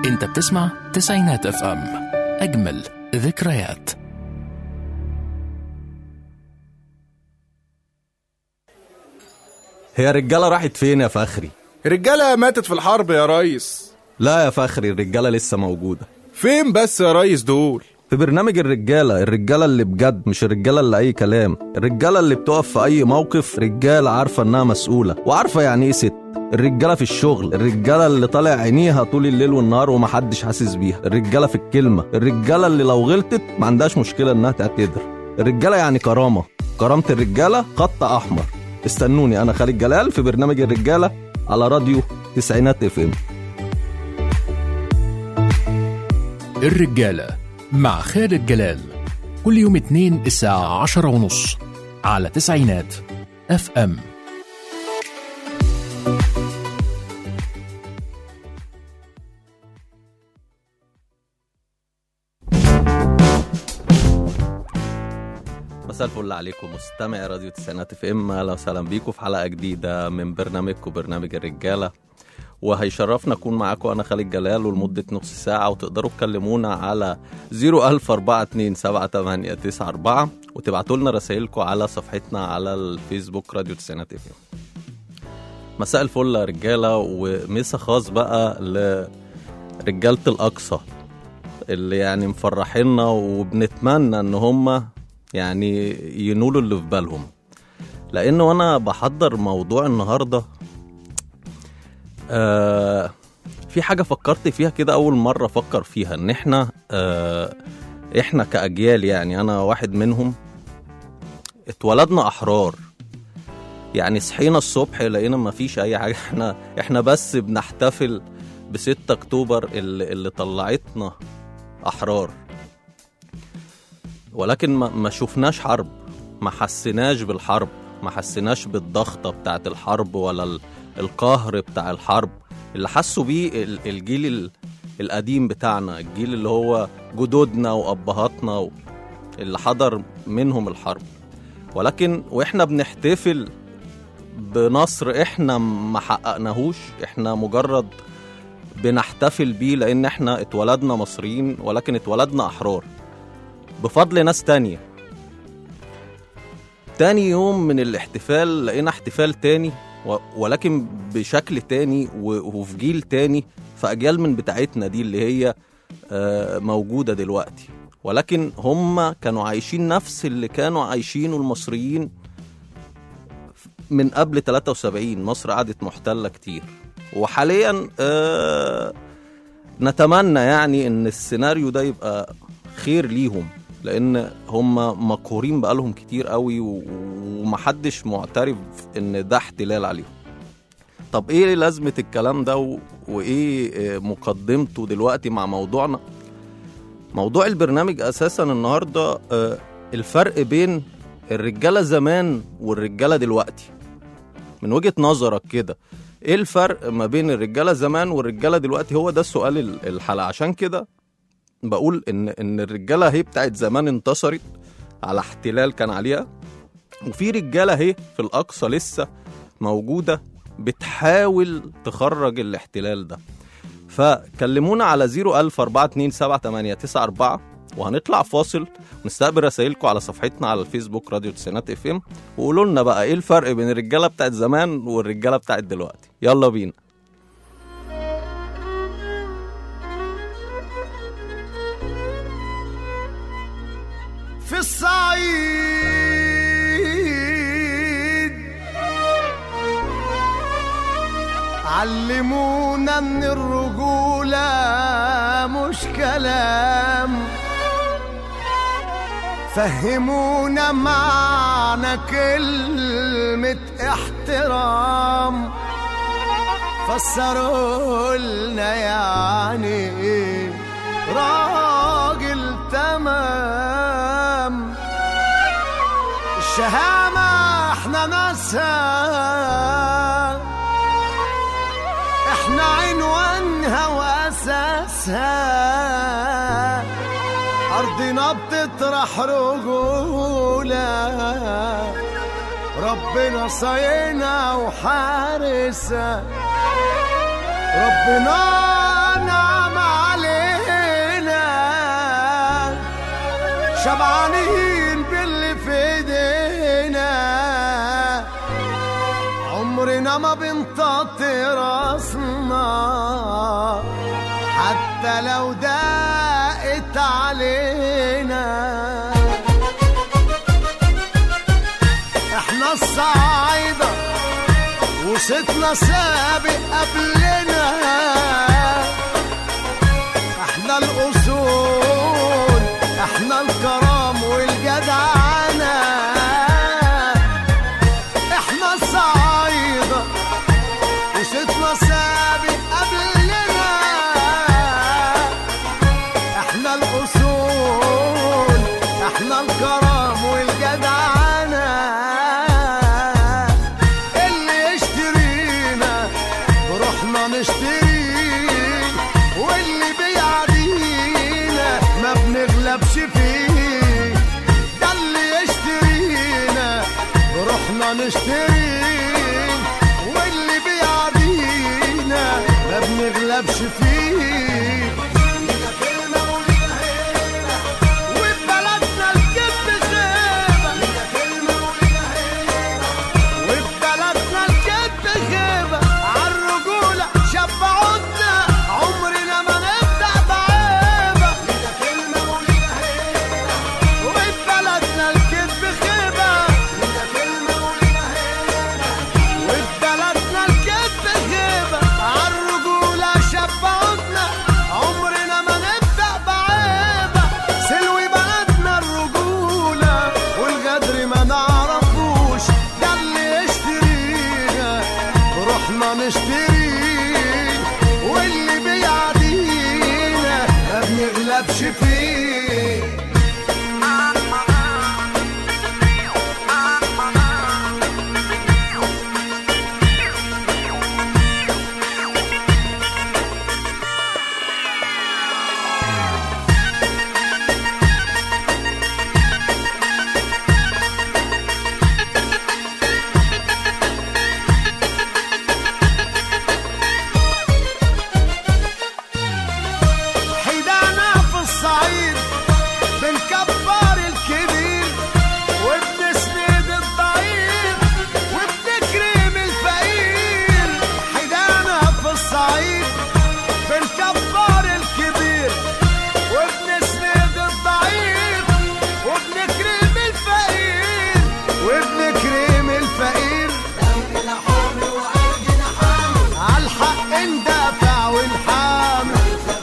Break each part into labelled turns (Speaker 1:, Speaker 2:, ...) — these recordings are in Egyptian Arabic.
Speaker 1: انت بتسمع تسعينات اف ام اجمل ذكريات
Speaker 2: هي الرجالة راحت فين يا فخري؟
Speaker 3: الرجالة ماتت في الحرب يا ريس
Speaker 2: لا يا فخري الرجالة لسه موجودة
Speaker 3: فين بس يا ريس دول
Speaker 2: في برنامج الرجالة الرجالة اللي بجد مش الرجالة اللي أي كلام الرجالة اللي بتقف في أي موقف رجالة عارفة إنها مسؤولة وعارفة يعني إيه ست الرجالة في الشغل الرجالة اللي طالع عينيها طول الليل والنهار ومحدش حاسس بيها الرجالة في الكلمة الرجالة اللي لو غلطت ما عندهاش مشكلة إنها تعتذر الرجالة يعني كرامة كرامة الرجالة خط أحمر استنوني أنا خالد جلال في برنامج الرجالة على راديو تسعينات اف ام
Speaker 1: الرجالة مع خالد جلال كل يوم اثنين الساعة عشرة ونص على تسعينات اف ام
Speaker 2: مساء الفل عليكم مستمع راديو تسعينات اف ام اهلا وسهلا بيكم في حلقه جديده من برنامجكم برنامج الرجاله وهيشرفنا اكون معاكم انا خالد جلال ولمده نص ساعه وتقدروا تكلمونا على 004278994 وتبعتوا لنا رسائلكم على صفحتنا على الفيسبوك راديو تسعينات اف ام مساء الفل يا رجاله ومسا خاص بقى لرجاله الاقصى اللي يعني مفرحينا وبنتمنى ان هم يعني ينولوا اللي في بالهم لان وانا بحضر موضوع النهارده آه في حاجه فكرت فيها كده اول مره افكر فيها ان احنا آه احنا كاجيال يعني انا واحد منهم اتولدنا احرار يعني صحينا الصبح لقينا ما فيش اي حاجه احنا احنا بس بنحتفل ب 6 اكتوبر اللي, اللي طلعتنا احرار ولكن ما, ما شفناش حرب ما حسيناش بالحرب ما حسيناش بالضغطة بتاعت الحرب ولا ال- القهر بتاع الحرب اللي حسوا بيه ال- الجيل ال- القديم بتاعنا الجيل اللي هو جدودنا وأبهاتنا و- اللي حضر منهم الحرب ولكن واحنا بنحتفل بنصر احنا ما حققناهوش احنا مجرد بنحتفل بيه لان احنا اتولدنا مصريين ولكن اتولدنا احرار بفضل ناس تانية تاني يوم من الاحتفال لقينا احتفال تاني و- ولكن بشكل تاني و- وفي جيل تاني في أجيال من بتاعتنا دي اللي هي آه، موجودة دلوقتي ولكن هم كانوا عايشين نفس اللي كانوا عايشينه المصريين من قبل 73 مصر قعدت محتلة كتير وحاليا آه، نتمنى يعني ان السيناريو ده يبقى خير ليهم لان هم مقهورين بقالهم كتير قوي و- ومحدش معترف ان ده احتلال عليهم طب ايه لازمة الكلام ده و... وايه آه، مقدمته دلوقتي مع موضوعنا موضوع البرنامج اساسا النهارده آه، الفرق بين الرجاله زمان والرجاله دلوقتي من وجهة نظرك كده ايه الفرق ما بين الرجاله زمان والرجاله دلوقتي هو ده السؤال ال- الحلقه عشان كده بقول ان ان الرجاله هي بتاعت زمان انتصرت على احتلال كان عليها وفي رجاله هي في الاقصى لسه موجوده بتحاول تخرج الاحتلال ده فكلمونا على 010427894 وهنطلع فاصل ونستقبل رسائلكم على صفحتنا على الفيسبوك راديو تسعينات اف ام وقولوا لنا بقى ايه الفرق بين الرجاله بتاعت زمان والرجاله بتاعت دلوقتي يلا بينا
Speaker 4: في الصعيد علمونا ان الرجولة مش كلام فهمونا معنى كلمة احترام فسروا لنا يعني ايه راجل تمام الشهامة احنا ناسها احنا عنوانها واساسها ارضنا بتطرح رجولة ربنا صاينا وحارسها ربنا نعم شبعانين باللي في ايدينا عمرنا ما بنطاطي راسنا حتى لو دقت علينا احنا الصعايدة وصيتنا سابق قبلنا احنا الاصول احنا الكرام والجدعنة احنا الصعايدة وصيتنا سابق قبلنا احنا الاصول احنا الكرم والجدعنة اللي يشترينا بروحنا نشتريه واللي بيعدينا ما بنغلبش فيه ده اللي يشترينا بروحنا نشتريه واللي بيعدينا ما بنغلبش فيه وببلدنا الكذب غيبة وببلدنا الكذب غيبة عالرجولة شبعونا عمرنا ما نبدأ بعيبة وببلدنا الكذب غيبة وببلدنا الكذب غيبة عالرجولة شبعونا عمرنا ما نبدأ بعيبة سلوي بلدنا الرجولة والغدر ما نعرفوش ده اللي يشترينا روحنا نشتريه واللي بيعدينا ما بنغلبش فيه حيدانا في الصعيد بنكبر الكبير وبنسند الضعيف وبنكرم الفقير حيدانا في الصعيد بنكبر الكبير وبنسند الضعيف وبنكرم الفقير وبنكرم الفقير عالحق ندافع ونحامي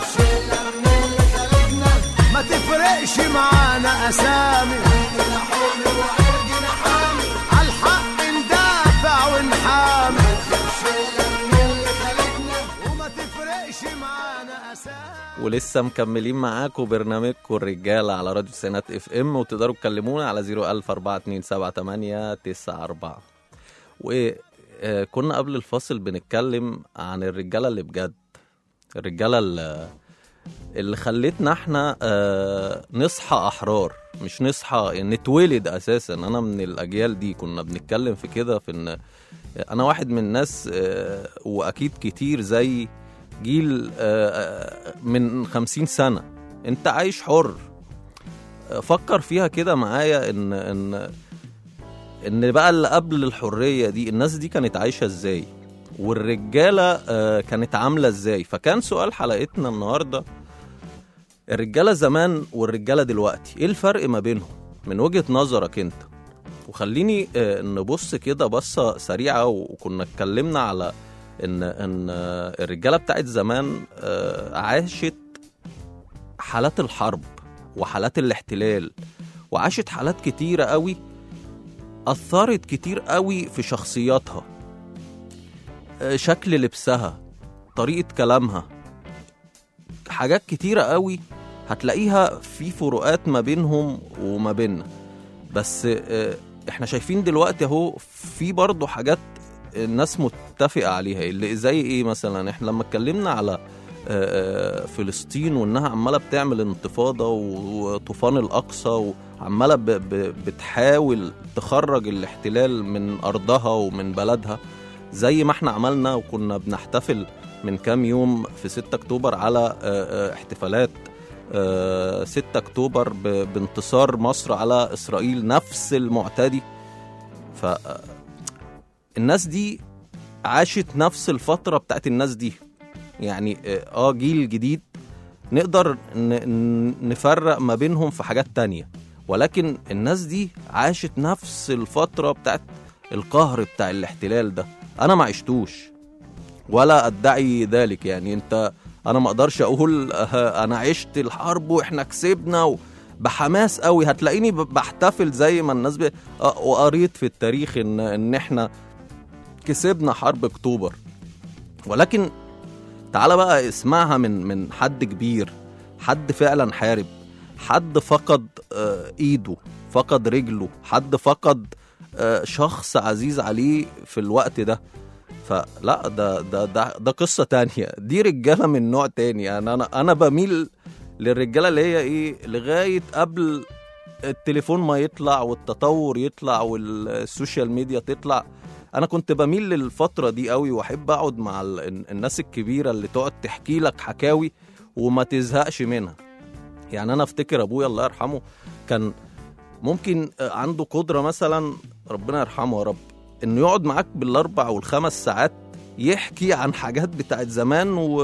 Speaker 4: ما تفرقش معانا اسامي عالحق ندافع ونحامي وما تفرقش معانا اسامي
Speaker 2: ولسه مكملين معاكم برنامجكم الرجالة على راديو سينات اف ام وتقدروا تكلمونا على 010427894 وكنا قبل الفاصل بنتكلم عن الرجالة اللي بجد الرجالة اللي, اللي خلتنا احنا آه، نصحى احرار مش نصحى نتولد اساسا انا من الاجيال دي كنا بنتكلم في كده في ان انا واحد من الناس آه، واكيد كتير زي جيل آه، آه، من خمسين سنة انت عايش حر آه، فكر فيها كده معايا ان ان ان بقى اللي قبل الحرية دي الناس دي كانت عايشة ازاي والرجالة آه، كانت عاملة ازاي فكان سؤال حلقتنا النهاردة الرجالة زمان والرجالة دلوقتي ايه الفرق ما بينهم من وجهة نظرك انت وخليني آه، نبص كده بصة سريعة وكنا اتكلمنا على ان ان آه، الرجالة بتاعت زمان آه، عاشت حالات الحرب وحالات الاحتلال وعاشت حالات كتيرة قوي أثرت كتير قوي في شخصياتها آه، شكل لبسها طريقة كلامها حاجات كتيرة قوي هتلاقيها في فروقات ما بينهم وما بيننا بس آه، احنا شايفين دلوقتي اهو في برضه حاجات الناس متفقة عليها اللي زي ايه مثلا احنا لما اتكلمنا على آه، آه، فلسطين وانها عمالة بتعمل انتفاضة وطوفان الاقصى وعمالة ب- ب- بتحاول تخرج الاحتلال من ارضها ومن بلدها زي ما احنا عملنا وكنا بنحتفل من كام يوم في 6 اكتوبر على آه، آه، احتفالات آه، 6 اكتوبر ب- بانتصار مصر على اسرائيل نفس المعتدي ف آه، الناس دي عاشت نفس الفتره بتاعت الناس دي يعني اه آه، جيل جديد نقدر ن- ن- نفرق ما بينهم في حاجات تانية ولكن الناس دي عاشت نفس الفترة بتاعت القهر بتاع الاحتلال ده أنا ما عشتوش ولا أدعي ذلك يعني أنت أنا ما أقدرش أقول آه، أنا عشت الحرب وإحنا كسبنا و... بحماس قوي هتلاقيني ب- بحتفل زي ما الناس ب... آه، وقريت في التاريخ إن إن إحنا كسبنا حرب أكتوبر ولكن تعالى بقى اسمعها من من حد كبير حد فعلا حارب حد فقد آه، ايده فقد رجله حد فقد آه، شخص عزيز عليه في الوقت ده فلا ده ده ده, ده قصه تانية دي رجاله من نوع تاني يعني انا انا بميل للرجاله اللي هي ايه لغايه قبل التليفون ما يطلع والتطور يطلع والسوشيال ميديا تطلع انا كنت بميل للفتره دي قوي واحب اقعد مع ال- الناس الكبيره اللي تقعد تحكي لك حكاوي وما تزهقش منها يعني انا افتكر ابويا الله يرحمه كان ممكن عنده قدره مثلا ربنا يرحمه يا رب انه يقعد معاك بالاربع والخمس ساعات يحكي عن حاجات بتاعت زمان و...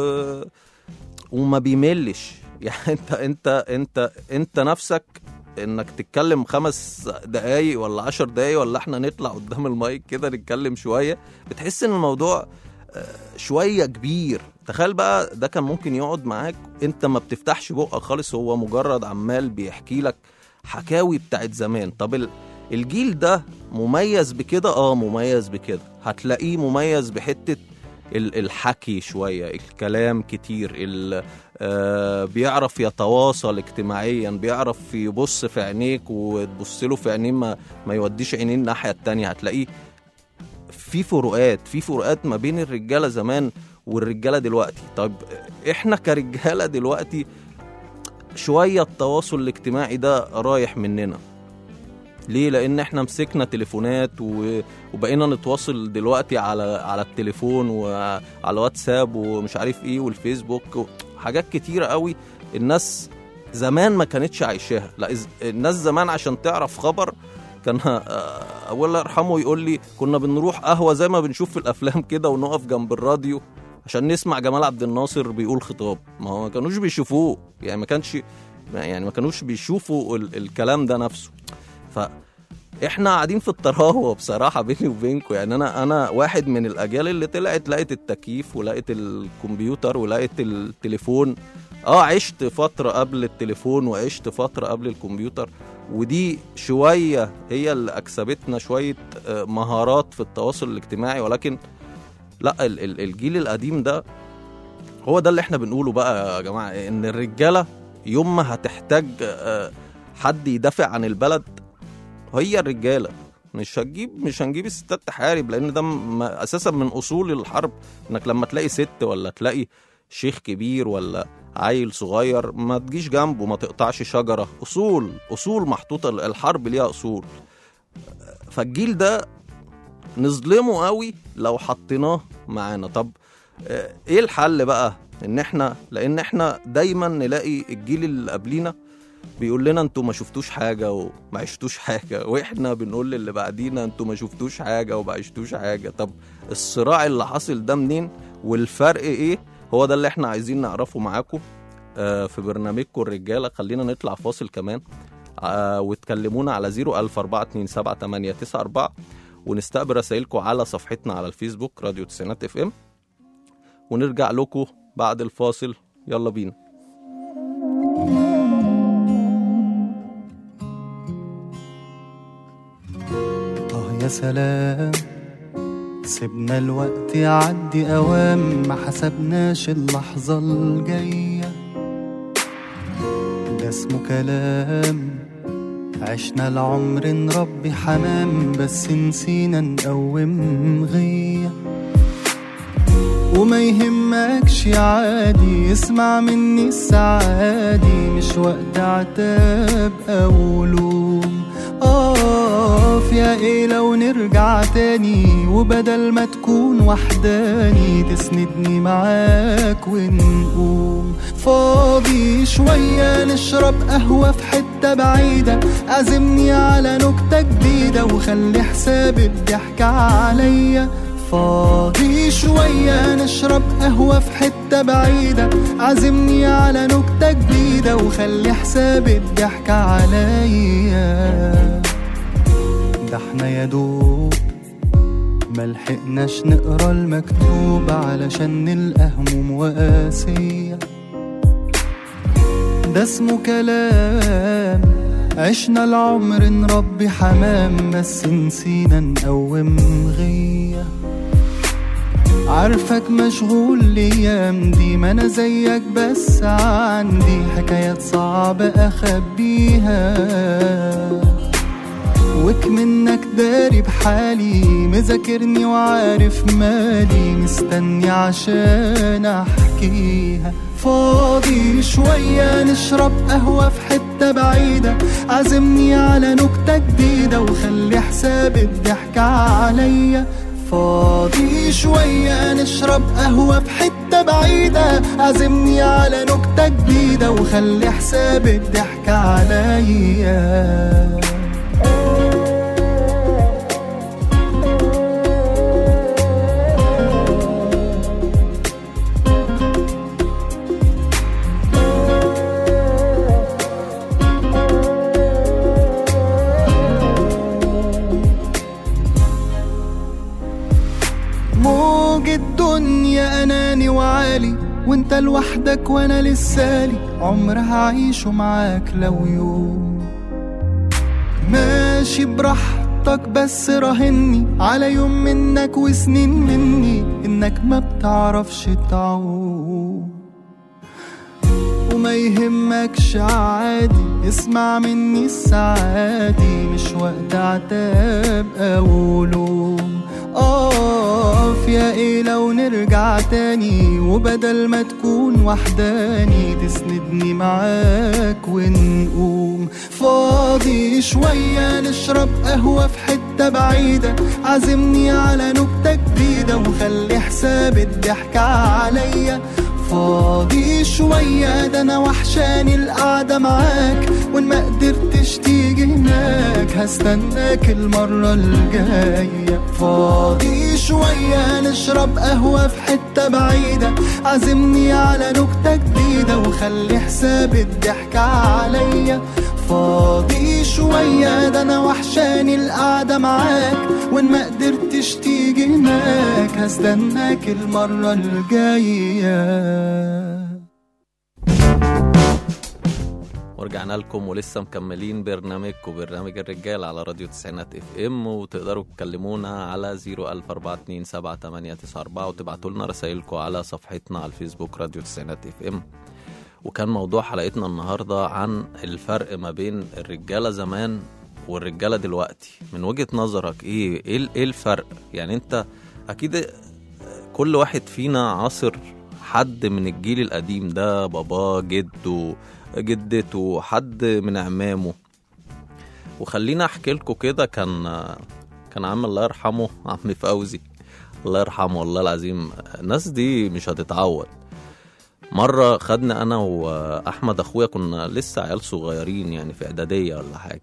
Speaker 2: وما بيملش يعني انت انت انت انت نفسك انك تتكلم خمس دقايق ولا عشر دقايق ولا احنا نطلع قدام المايك كده نتكلم شويه بتحس ان الموضوع آه، شويه كبير تخيل بقى ده كان ممكن يقعد معاك انت ما بتفتحش بقك خالص هو مجرد عمال بيحكي لك حكاوي بتاعت زمان طب ال- الجيل ده مميز بكده اه مميز بكده هتلاقيه مميز بحته ال- الحكي شويه الكلام كتير ال- آه، بيعرف يتواصل اجتماعيا بيعرف يبص في عينيك وتبص له في عينيه ما, ما يوديش عينيه الناحيه التانية هتلاقيه في فروقات في فروقات ما بين الرجاله زمان والرجاله دلوقتي طيب احنا كرجاله دلوقتي شويه التواصل الاجتماعي ده رايح مننا ليه لان احنا مسكنا تليفونات و... وبقينا نتواصل دلوقتي على على التليفون وعلى واتساب ومش عارف ايه والفيسبوك و... حاجات كتيره قوي الناس زمان ما كانتش عايشاها لا إز... الناس زمان عشان تعرف خبر كان آه، ابويا الله يرحمه يقول لي كنا بنروح قهوه زي ما بنشوف في الافلام كده ونقف جنب الراديو عشان نسمع جمال عبد الناصر بيقول خطاب ما هو ما كانوش بيشوفوه يعني ما كانش يعني ما كانوش بيشوفوا ال... الكلام ده نفسه فاحنا قاعدين في الطراوه بصراحه بيني وبينكم يعني انا انا واحد من الاجيال اللي طلعت لقيت التكييف ولقيت الكمبيوتر ولقيت التليفون اه عشت فتره قبل التليفون وعشت فتره قبل الكمبيوتر ودي شويه هي اللي اكسبتنا شويه آه، مهارات في التواصل الاجتماعي ولكن لا ال- ال- الجيل القديم ده هو ده اللي احنا بنقوله بقى يا جماعه ان الرجاله يوم ما هتحتاج آه، حد يدافع عن البلد هي الرجاله مش هتجيب مش هنجيب الستات تحارب لان ده م- اساسا من اصول الحرب انك لما تلاقي ست ولا تلاقي شيخ كبير ولا عيل صغير ما تجيش جنبه ما تقطعش شجره اصول اصول محطوطه الحرب ليها اصول فالجيل ده نظلمه قوي لو حطيناه معانا طب آه، ايه الحل بقى ان احنا لان احنا دايما نلاقي الجيل اللي قبلينا بيقول لنا انتوا ما شفتوش حاجه وما عشتوش حاجه واحنا بنقول للي بعدينا انتوا ما شفتوش حاجه وما عشتوش حاجه طب الصراع اللي حاصل ده منين والفرق ايه هو ده اللي احنا عايزين نعرفه معاكم آه، في برنامجكم الرجاله خلينا نطلع فاصل كمان آه، وتكلمونا على 004278994 ونستقبل رسائلكم على صفحتنا على الفيسبوك راديو تسعينات اف ام ونرجع لكم بعد الفاصل يلا بينا
Speaker 5: آه يا سلام سيبنا الوقت يعدي أوام ما حسبناش اللحظة الجاية ده اسمه كلام عشنا العمر نربي حمام بس نسينا نقوم غية وما يهمكش عادي اسمع مني السعادي مش وقت عتاب أو لوم آه اقف يا ايه لو نرجع تاني وبدل ما تكون وحداني تسندني معاك ونقوم فاضي شوية نشرب قهوة في حتة بعيدة عزمني على نكتة جديدة وخلي حساب الضحك عليا فاضي شوية نشرب قهوة في حتة بعيدة عزمني على نكتة جديدة وخلي حساب الضحك عليا ده احنا يا دوب ملحقناش نقرا المكتوب علشان نلقى هموم وقاسية ده اسمه كلام عشنا العمر نربي حمام بس نسينا نقوم غيه عارفك مشغول الايام دي ما انا زيك بس عندي حكايات صعبة اخبيها وك منك داري بحالي مذاكرني وعارف مالي مستني عشان احكيها فاضي شوية نشرب قهوة في حتة بعيدة عزمني على نكتة جديدة وخلي حساب الضحك عليا فاضي شوية نشرب قهوة في حتة بعيدة عزمني على نكتة جديدة وخلي حساب الضحك عليا موج الدنيا اناني وعالي وانت لوحدك وانا لسالي عمر هعيشه معاك لو يوم ماشي براحتك بس راهني على يوم منك وسنين مني انك ما بتعرفش تعوم وما يهمكش عادي اسمع مني السعادي مش وقت عتاب او لوم اقف يا ايه لو نرجع تاني وبدل ما تكون وحداني تسندني معاك ونقوم فاضي شوية نشرب قهوة في حتة بعيدة عزمني على نكتة جديدة وخلي حساب الضحك عليا فاضي شوية ده أنا وحشاني القعدة معاك وإن ما قدرتش تيجي هناك هستناك المرة الجاية فاضي شوية نشرب قهوة في حتة بعيدة عزمني على نكتة جديدة وخلي حساب الضحك عليا فاضي شوية ده أنا وحشاني القعدة معاك وإن ما قدرتش تيجي هناك هستناك المرة الجاية
Speaker 2: ورجعنا لكم ولسه مكملين برنامجكم برنامج الرجال على راديو تسعينات اف ام وتقدروا تكلمونا على 004278894 وتبعتوا لنا رسائلكم على صفحتنا على الفيسبوك راديو تسعينات اف ام وكان موضوع حلقتنا النهارده عن الفرق ما بين الرجاله زمان والرجاله دلوقتي من وجهه نظرك ايه ايه ال- إيه الفرق يعني انت اكيد كل واحد فينا عاصر حد من الجيل القديم ده باباه جده جدته حد من عمامه وخلينا احكي لكم كده كان كان عم الله يرحمه عم فوزي الله يرحمه والله العظيم الناس دي مش هتتعوض مرة خدنا أنا وأحمد أخويا كنا لسه عيال صغيرين يعني في إعدادية ولا حاجة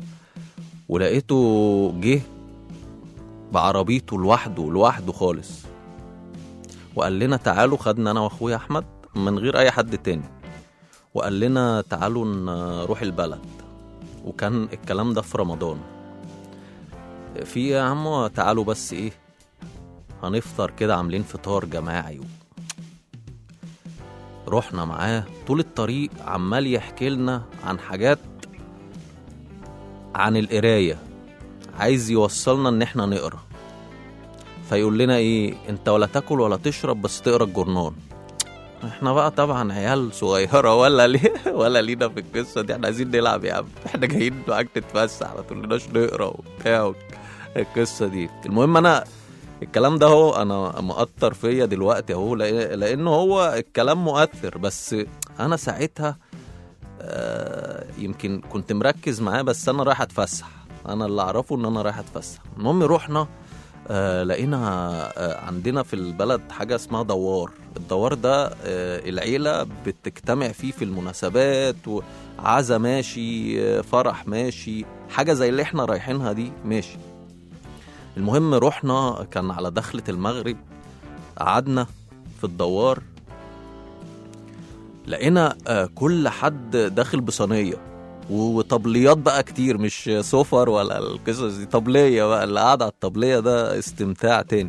Speaker 2: ولقيته جه بعربيته لوحده لوحده خالص وقال لنا تعالوا خدنا أنا وأخويا أحمد من غير أي حد تاني وقال لنا تعالوا نروح البلد وكان الكلام ده في رمضان في يا عم تعالوا بس ايه هنفطر كده عاملين فطار جماعي رحنا معاه طول الطريق عمال يحكي لنا عن حاجات عن القراية عايز يوصلنا ان احنا نقرا فيقول لنا ايه انت ولا تاكل ولا تشرب بس تقرا الجورنال احنا بقى طبعا عيال صغيره ولا ليه ولا لينا في القصه دي احنا عايزين نلعب يا عم احنا جايين معاك نتفسح ما تقولناش نقرا وبتاع القصه دي المهم انا الكلام ده هو انا مؤثر فيا دلوقتي اهو لأ- لانه هو الكلام مؤثر بس انا ساعتها آه، يمكن كنت مركز معاه بس انا رايح اتفسح انا اللي اعرفه ان انا رايح اتفسح المهم رحنا آه لقينا آه عندنا في البلد حاجه اسمها دوار الدوار ده آه العيله بتجتمع فيه في المناسبات وعزا ماشي آه فرح ماشي حاجه زي اللي احنا رايحينها دي ماشي المهم رحنا كان على دخلة المغرب قعدنا في الدوار لقينا آه، كل حد داخل بصينيه وطبليات بقى كتير مش سفر ولا القصص دي طبليه بقى اللي قاعد على الطبليه ده استمتاع تاني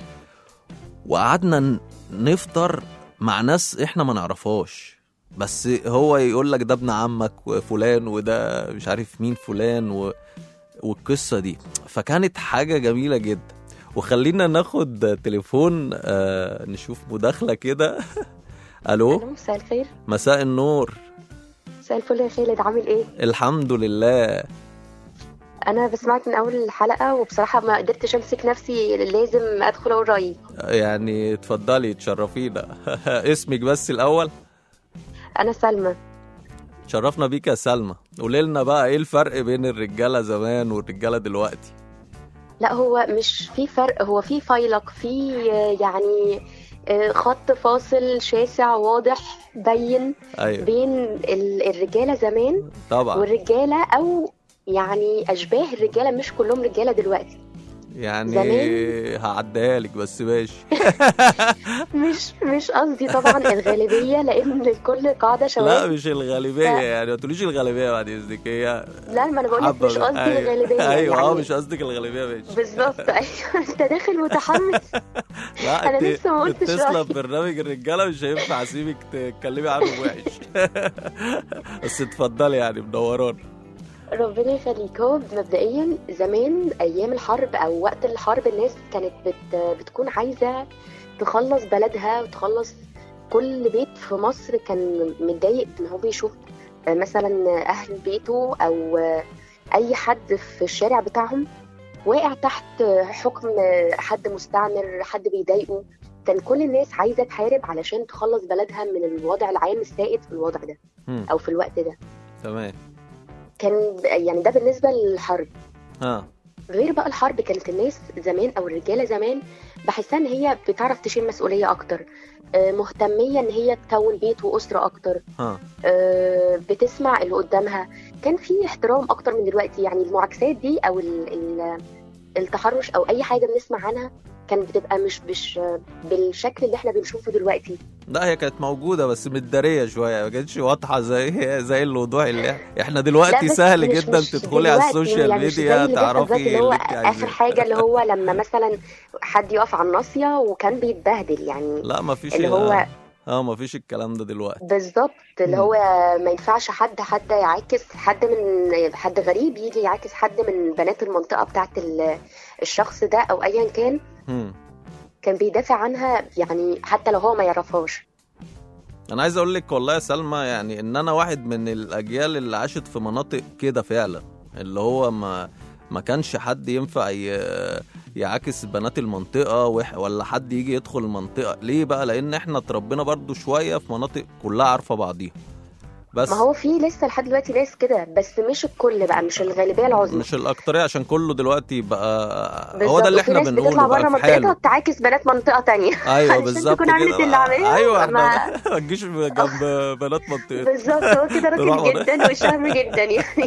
Speaker 2: وقعدنا ن- نفطر مع ناس احنا ما نعرفهاش بس هو يقول لك ده ابن عمك فلان وده مش عارف مين فلان و... والقصه دي فكانت حاجه جميله جدا وخلينا ناخد تليفون آه نشوف مداخله كده الو
Speaker 6: الو مساء الخير
Speaker 2: مساء النور
Speaker 6: مساء الفل يا خالد عامل ايه
Speaker 2: الحمد لله
Speaker 6: انا بسمعك من اول الحلقه وبصراحه ما قدرتش امسك نفسي لازم ادخل اقول رايي
Speaker 2: يعني اتفضلي تشرفينا اسمك بس الاول
Speaker 6: انا سلمى
Speaker 2: شرفنا بيك يا سلمى قولي لنا بقى ايه الفرق بين الرجاله زمان والرجاله دلوقتي
Speaker 6: لا هو مش في فرق هو في فيلق في آه، يعني آه، خط فاصل شاسع واضح بين
Speaker 2: ايوه
Speaker 6: بين ال- الرجاله زمان
Speaker 2: طبعا
Speaker 6: والرجاله او يعني اشباه الرجاله مش كلهم رجاله دلوقتي
Speaker 2: يعني
Speaker 6: زمان-
Speaker 2: هعديها لك بس ماشي
Speaker 6: مش مش قصدي طبعا الغالبيه لان الكل قاعده
Speaker 2: لا
Speaker 6: شواذ
Speaker 2: مش الغالبيه يعني ما تقوليش الغالبيه بعد اذنك هي
Speaker 6: لا ما انا بقول لك
Speaker 2: حبة
Speaker 6: مش قصدي
Speaker 2: أيوة.
Speaker 6: الغالبيه
Speaker 2: ايوه اه
Speaker 6: يعني
Speaker 2: مش قصدك الغالبيه ماشي
Speaker 6: بالظبط ايوه انت داخل متحمس
Speaker 2: لا
Speaker 6: أنا
Speaker 2: انت
Speaker 6: لسه ما قلتش
Speaker 2: متصله
Speaker 6: رأيي.
Speaker 2: ببرنامج الرجاله مش هينفع اسيبك تتكلمي عنه وحش بس اتفضلي يعني منورانا
Speaker 6: ربنا يخليك هو مبدئيا زمان ايام الحرب او وقت الحرب الناس كانت بت بتكون عايزه تخلص بلدها وتخلص كل بيت في مصر كان متضايق ان هو بيشوف مثلا اهل بيته او اي حد في الشارع بتاعهم واقع تحت حكم حد مستعمر حد بيضايقه كان كل الناس عايزه تحارب علشان تخلص بلدها من الوضع العام السائد في الوضع ده
Speaker 2: مم.
Speaker 6: او في الوقت ده
Speaker 2: تمام
Speaker 6: كان يعني ده بالنسبه للحرب
Speaker 2: ها
Speaker 6: غير بقى الحرب كانت الناس زمان او الرجاله زمان بحسها ان هي بتعرف تشيل مسؤوليه اكتر آه، مهتميه ان هي تكون بيت واسره اكتر
Speaker 2: ها
Speaker 6: آه، بتسمع اللي قدامها كان في احترام اكتر من دلوقتي يعني المعاكسات دي او ال- ال- التحرش او اي حاجه بنسمع عنها كانت بتبقى مش مش بالشكل اللي احنا بنشوفه دلوقتي
Speaker 2: لا هي كانت موجودة بس متدارية شوية ما كانتش واضحة زي زي الوضوح اللي احنا دلوقتي
Speaker 6: لا بس
Speaker 2: سهل
Speaker 6: مش-
Speaker 2: جدا
Speaker 6: مش
Speaker 2: تدخلي على
Speaker 6: دلوقتي،
Speaker 2: السوشيال
Speaker 6: يعني مش زي
Speaker 2: ميديا
Speaker 6: اللي بيحصل
Speaker 2: تعرفي
Speaker 6: دلوقتي اللي
Speaker 2: اللي
Speaker 6: هو
Speaker 2: انت
Speaker 6: اخر
Speaker 2: عايزاه
Speaker 6: حاجه اللي هو لما مثلا حد يقف على الناصيه وكان بيتبهدل يعني
Speaker 2: لا ما فيش
Speaker 6: اللي هو
Speaker 2: اه ما فيش الكلام ده دلوقتي
Speaker 6: بالظبط اللي
Speaker 2: مم.
Speaker 6: هو ما ينفعش حد حد يعاكس حد من حد غريب يجي يعاكس حد من بنات المنطقه بتاعت ال- الشخص ده او ايا كان
Speaker 2: مم.
Speaker 6: كان بيدافع عنها يعني حتى لو هو ما يعرفهاش
Speaker 2: انا عايز اقول لك والله يا سلمى يعني ان انا واحد من الاجيال اللي عاشت في مناطق كده فعلا اللي هو ما ما كانش حد ينفع ي- يعاكس بنات المنطقة وح- ولا حد يجي يدخل المنطقة ليه بقى لان احنا اتربينا برضو شوية في مناطق كلها عارفة بعضيها بس
Speaker 6: ما هو في لسه لحد دلوقتي ناس كده بس مش الكل بقى مش الغالبيه العظمى
Speaker 2: مش الاكترية عشان كله دلوقتي بقى هو
Speaker 6: بالظبط.
Speaker 2: ده اللي
Speaker 6: وفي
Speaker 2: احنا
Speaker 6: ناس
Speaker 2: بنقوله
Speaker 6: بتطلع
Speaker 2: بقى
Speaker 6: بره
Speaker 2: في
Speaker 6: منطقتها
Speaker 2: حاله
Speaker 6: تعاكس بنات منطقه تانية
Speaker 2: ايوه
Speaker 6: علشان
Speaker 2: بالظبط
Speaker 6: تكون عملت
Speaker 2: كده
Speaker 6: اللي عليها
Speaker 2: ايوه احنا
Speaker 6: ما-
Speaker 2: ما تجيش جنب بنات منطقتنا
Speaker 6: بالظبط هو كده
Speaker 2: تروح
Speaker 6: راجل
Speaker 2: ورا-
Speaker 6: جدا وشهم جدا يعني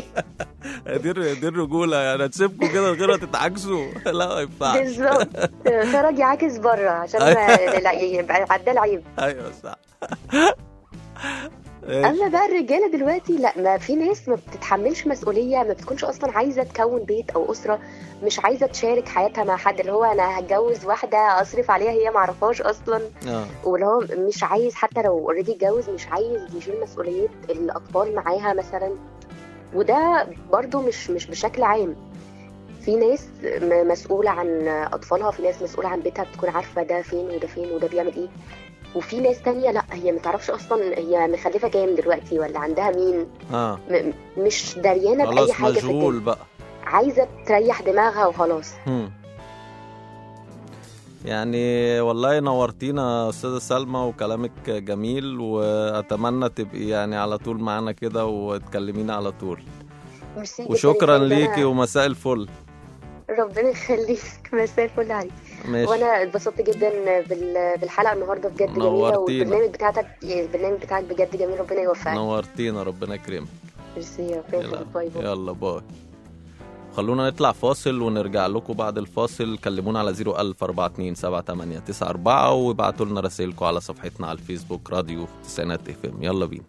Speaker 2: دي دي الرجوله يعني هتسيبكم كده من غير ما تتعاكسوا لا ما ينفعش
Speaker 6: بالظبط فرج يعاكس بره عشان ما لا يبقى عدال عيب
Speaker 2: ايوه صح
Speaker 6: اما بقى الرجاله دلوقتي لا ما في ناس ما بتتحملش مسؤوليه ما بتكونش اصلا عايزه تكون بيت او اسره مش عايزه تشارك حياتها مع حد اللي هو انا هتجوز واحده اصرف عليها هي ما اعرفهاش اصلا
Speaker 2: اه
Speaker 6: واللي هو مش عايز حتى لو اوريدي اتجوز مش عايز يشيل مسؤوليه الاطفال معاها مثلا وده برضو مش مش بشكل عام في ناس م- مسؤولة عن أطفالها في ناس مسؤولة عن بيتها بتكون عارفة ده فين وده فين وده بيعمل إيه وفي ناس تانية لا هي ما تعرفش أصلا هي مخلفة كام دلوقتي ولا عندها مين
Speaker 2: اه
Speaker 6: م- مش دريانة بأي
Speaker 2: خلاص
Speaker 6: حاجة في
Speaker 2: مشغول
Speaker 6: الدنيا
Speaker 2: بقى
Speaker 6: عايزة تريح دماغها وخلاص
Speaker 2: هم. يعني والله نورتينا استاذه سلمى وكلامك جميل واتمنى تبقي يعني على طول معانا كده وتكلمينا على طول
Speaker 6: ميرسي جداً
Speaker 2: وشكرا
Speaker 6: يا فندم.
Speaker 2: ليكي
Speaker 6: أنا-
Speaker 2: ومساء الفل
Speaker 6: ربنا يخليك مساء الفل عليك
Speaker 2: ماشي
Speaker 6: وانا اتبسطت جدا بال- بالحلقه النهارده بجد جميله
Speaker 2: نورتينا.
Speaker 6: والبرنامج بتاعتك البرنامج بتاعك بجد جميل ربنا يوفقك
Speaker 2: نورتينا ربنا يكرمك
Speaker 6: ميرسي ربنا
Speaker 2: يلا
Speaker 6: يخليك باي باي
Speaker 2: يلا باي خلونا نطلع فاصل ونرجع لكم بعد الفاصل كلمونا على 010427894 وابعتوا لنا رسائلكم على صفحتنا على الفيسبوك راديو تسعينات اف ام يلا بينا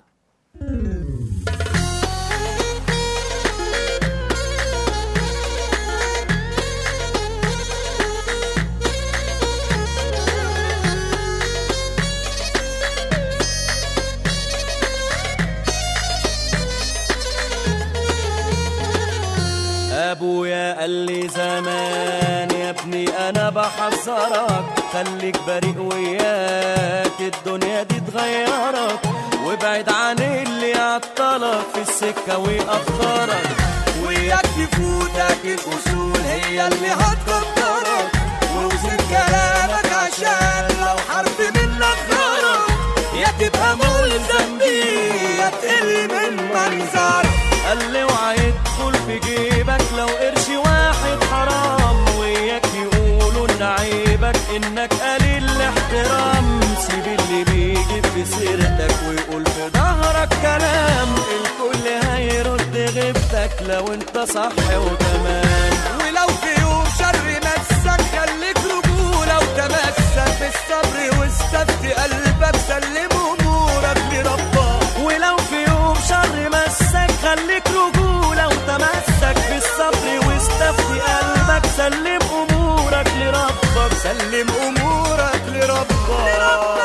Speaker 7: ابويا قال لي زمان يا ابني انا بحذرك خليك بريء وياك الدنيا دي تغيرك وابعد عن اللي يعطلك في السكه ويأخرك وياك تفوتك الاصول هي اللي هتقدرك ووزن كلامك عشان لو حرف منك غرق يا تبقى ملزم بيه يا تقل من منظرك قال لي اوعى يدخل في جيبك لو قرش واحد حرام وياك يقولوا ان عيبك انك قليل الاحترام سيب اللي بيجي في سيرتك ويقول في ظهرك كلام الكل هيرد غيبتك لو انت صح وتمام ولو في يوم شر مسك خليك رجولة وتمسك بالصبر واستفتي قلبك سلم امورك لربك ولو في يوم شر مسك خليك رجولة وتمسك بالصبر واستفتي قلبك سلم امورك لربك سلم امورك لربك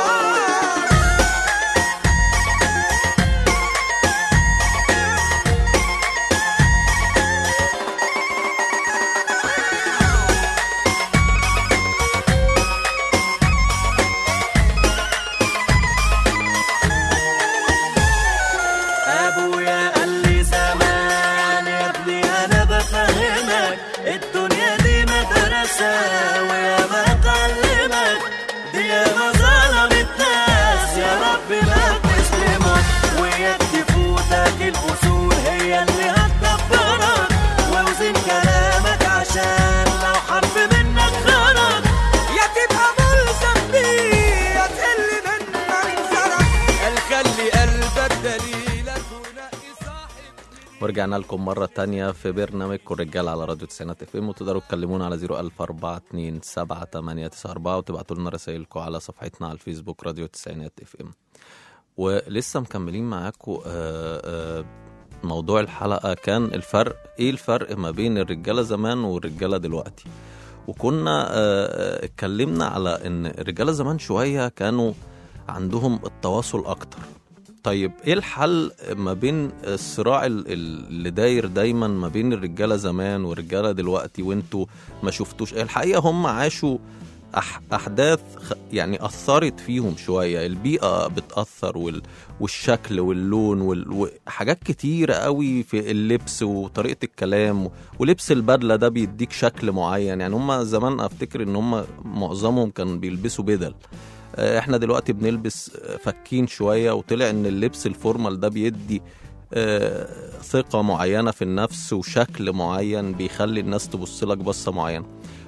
Speaker 7: ابويا قال لي زمان يا ابني انا بفهمك الدنيا دي مدرسه ويا ما تعلمك دي يا ما ظلمت ناس يا رب ما تسلمك وياك تفوتك الاصول هي اللي هتدبرك واوزن كلامك عشان لو حرف منك خرج يا تبقى ملزم بيه يا تقل من منظرك قال خلي قلبك دليلك ونقي صاحب
Speaker 2: ورجعنا لكم مرة تانية في برنامجكم الرجال على راديو تسعينات اف ام وتقدروا تكلمونا على 010427894 وتبعتوا لنا رسائلكم على صفحتنا على الفيسبوك راديو تسعينات اف ام ولسه مكملين معاكم آه، آه، موضوع الحلقة كان الفرق ايه الفرق ما بين الرجالة زمان والرجالة دلوقتي وكنا آه، آه، اتكلمنا على ان الرجالة زمان شوية كانوا عندهم التواصل اكتر طيب ايه الحل ما بين الصراع ال- ال- اللي داير دايما ما بين الرجاله زمان والرجاله دلوقتي وانتوا ما شفتوش الحقيقه هم عاشوا أح احداث خ- يعني اثرت فيهم شويه البيئه بتاثر وال والشكل واللون وال وحاجات كتيره قوي في اللبس وطريقه الكلام ولبس البدله ده بيديك شكل معين يعني هم زمان افتكر ان هم معظمهم كانوا بيلبسوا بدل آه، احنا دلوقتي بنلبس آه، فكين شويه وطلع ان اللبس الفورمال ده بيدي آه، ثقه معينه في النفس وشكل معين بيخلي الناس تبص لك بصه معينه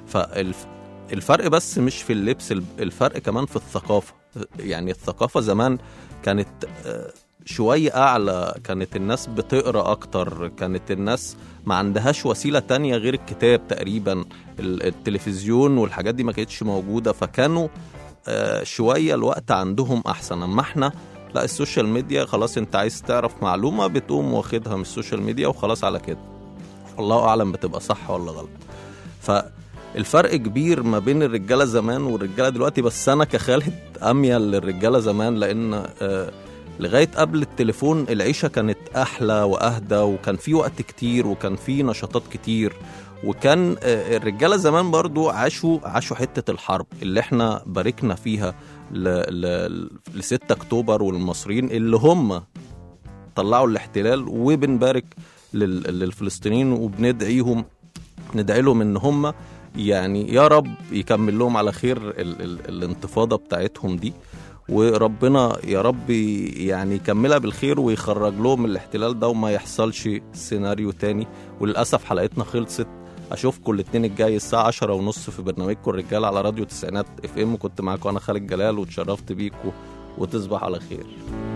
Speaker 2: فالفرق بس مش في اللبس الب- الفرق كمان في الثقافه يعني الثقافه زمان كانت آه، شوية أعلى كانت الناس بتقرأ أكتر كانت الناس ما عندهاش وسيلة تانية غير الكتاب تقريبا ال- التلفزيون والحاجات دي ما كانتش موجودة فكانوا آه، شويه الوقت عندهم احسن اما احنا لا السوشيال ميديا خلاص انت عايز تعرف معلومه بتقوم واخدها من السوشيال ميديا وخلاص على كده الله اعلم بتبقى صح ولا غلط فالفرق كبير ما بين الرجاله زمان والرجاله دلوقتي بس انا كخالد اميل للرجاله زمان لان آه، لغايه قبل التليفون العيشه كانت احلى واهدى وكان في وقت كتير وكان في نشاطات كتير وكان آه، الرجاله زمان برضو عاشوا عاشوا حته الحرب اللي احنا باركنا فيها ل, ل, ل 6 اكتوبر والمصريين اللي هم طلعوا الاحتلال وبنبارك لل- للفلسطينيين وبندعيهم ندعي لهم ان هم يعني يا رب يكمل لهم على خير ال ال الانتفاضه بتاعتهم دي وربنا يا رب يعني يكملها بالخير ويخرج لهم الاحتلال ده وما يحصلش سيناريو تاني وللأسف حلقتنا خلصت اشوفكم الاثنين الجاي الساعه 10 ونص في برنامجكم الرجاله على راديو تسعينات اف ام كنت معاكم انا خالد جلال واتشرفت بيكم وتصبح على خير